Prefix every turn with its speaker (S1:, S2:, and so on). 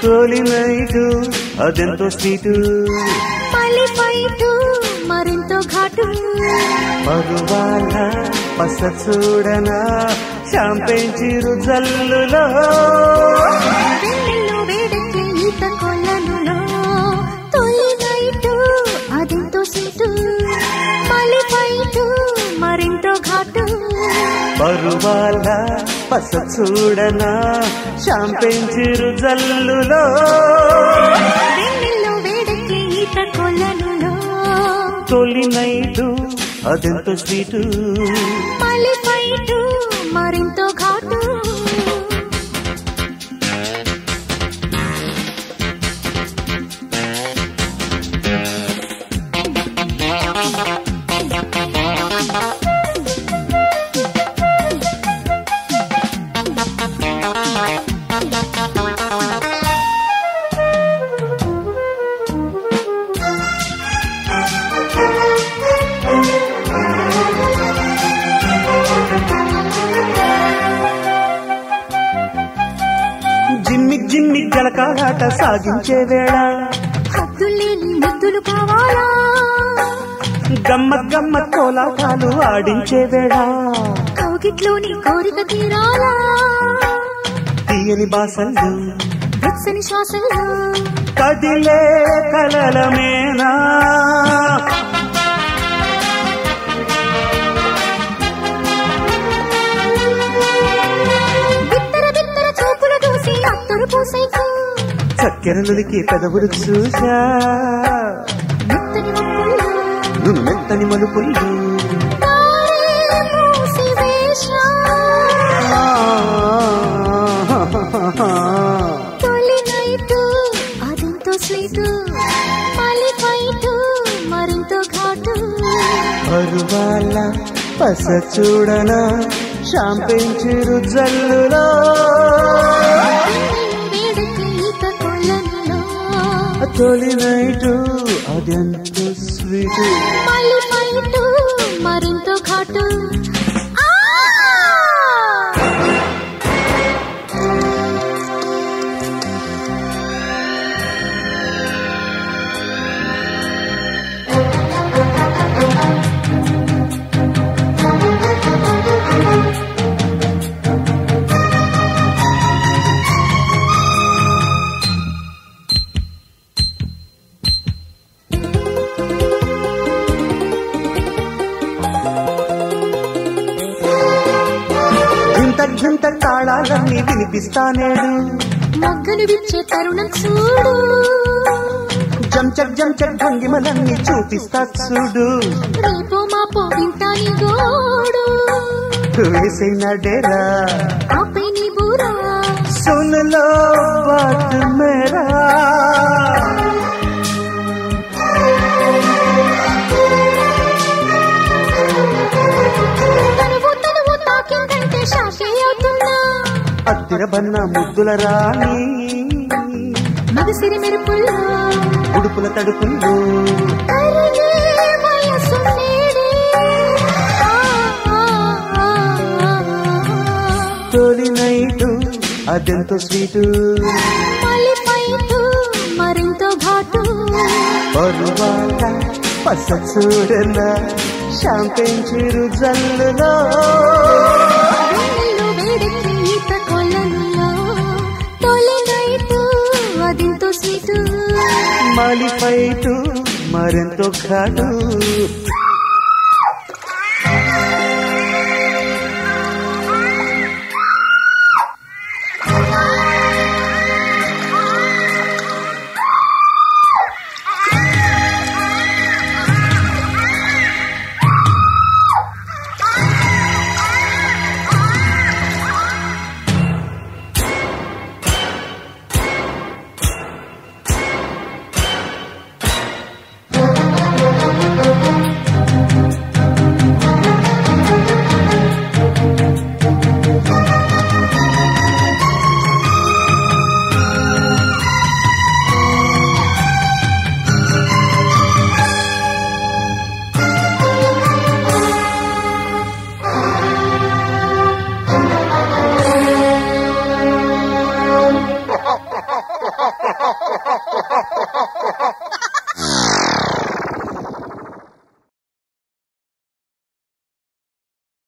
S1: తొలి నైటు అదెంతో స్వీటు
S2: మళ్ళీ ఫైట్ మరింత ఘాటు
S1: పరువాల పస చూడనా షాంపెన్ చిరు జల్లులో
S2: వెన్నెల్లో వేడెక్కే ఈత కొల్లనులో తొలి నైట్ అదెంతో సీటు మళ్ళీ ఫైట్ మరింత ఘాటు
S1: పరువాల పస చూడనా షాంపెన్ చిరు జల్లులో
S2: వెన్నెల్లో వేడెక్కే ఈత కొల్లనులో
S1: తొలి నైటు అదెంతో స్వీటు
S2: మళ్ళీ ఫైట్ మరింత ఘాటు
S1: జిమ్మి జిమ్మి జలకాలాట సాగించే వేళ
S2: హద్దులేని ముద్దులు కావాలా
S1: గమ్మ గమ్మ కోలాటాలు ఆడించే వేళ
S2: కౌగిట్లోని కోరిక తీరాలా
S1: తీయని బాసలు
S2: వెచ్చని శ్వాసల్లో
S1: కదిలే కలల మేనా
S2: బిత్తర బిత్తర చూపులు దూసి అత్తరు పూసైకు
S1: చక్కెరలునికి పెదవులు చూసా
S2: మెత్తని మప్పుల్లో
S1: నువ్వు మెత్తని మలుపుళ్ళు
S2: తారే మూసి వేశా. తొలి నైట్ అదెంతో స్వీట్ మళ్ళీ ఫైట్ మరింత ఘాటు
S1: పరువాల పస చూడనా షాంపెన్ చిరు జల్లులో
S2: వేడెక్కి ఈత కొల్లనులో
S1: తొలి నైటు అదెంత స్వీటు
S2: మళ్ళీ ఫైట్ మరింత ఘాటు ఆ!
S1: గింత గింత తాళాలన్నీ వినిపిస్తానేడు
S2: మొగ్గలు విచ్చే తరుణం చూడు
S1: జంచక్ జంచక్ భంగిమలన్నీ చూపిస్తా చూడు
S2: రేపో మాపో వింటాని గోడు
S1: వేసిన డేరా
S2: ఆపై నీ బూరా
S1: सुन लो बात मेरा
S2: తనువు తనువు తాకిందంటే షాకే అవుతున్నా
S1: అత్తిర బన్న ముద్దుల రాణి
S2: మగసిరి మెరుపుల్లో
S1: ఉడుపుల తడుపుల్లో
S2: కరిగే వయసు నేడే. ఆ, ఆ, ఆ, ఆ, ఆ.
S1: తొలి నైటు అదెంతో స్వీటు
S2: మళ్ళీ ఫైట్ మరింత ఘాటు
S1: పరువాల పస చూడన షాంపెన్ చిరు జల్లులో
S2: వెన్నెల్లో వేడెక్కి ఈత కొలనులో తొలి నైట్ అదింతో స్వీటు
S1: మలి ఫైటు మరెంతో ఘాటు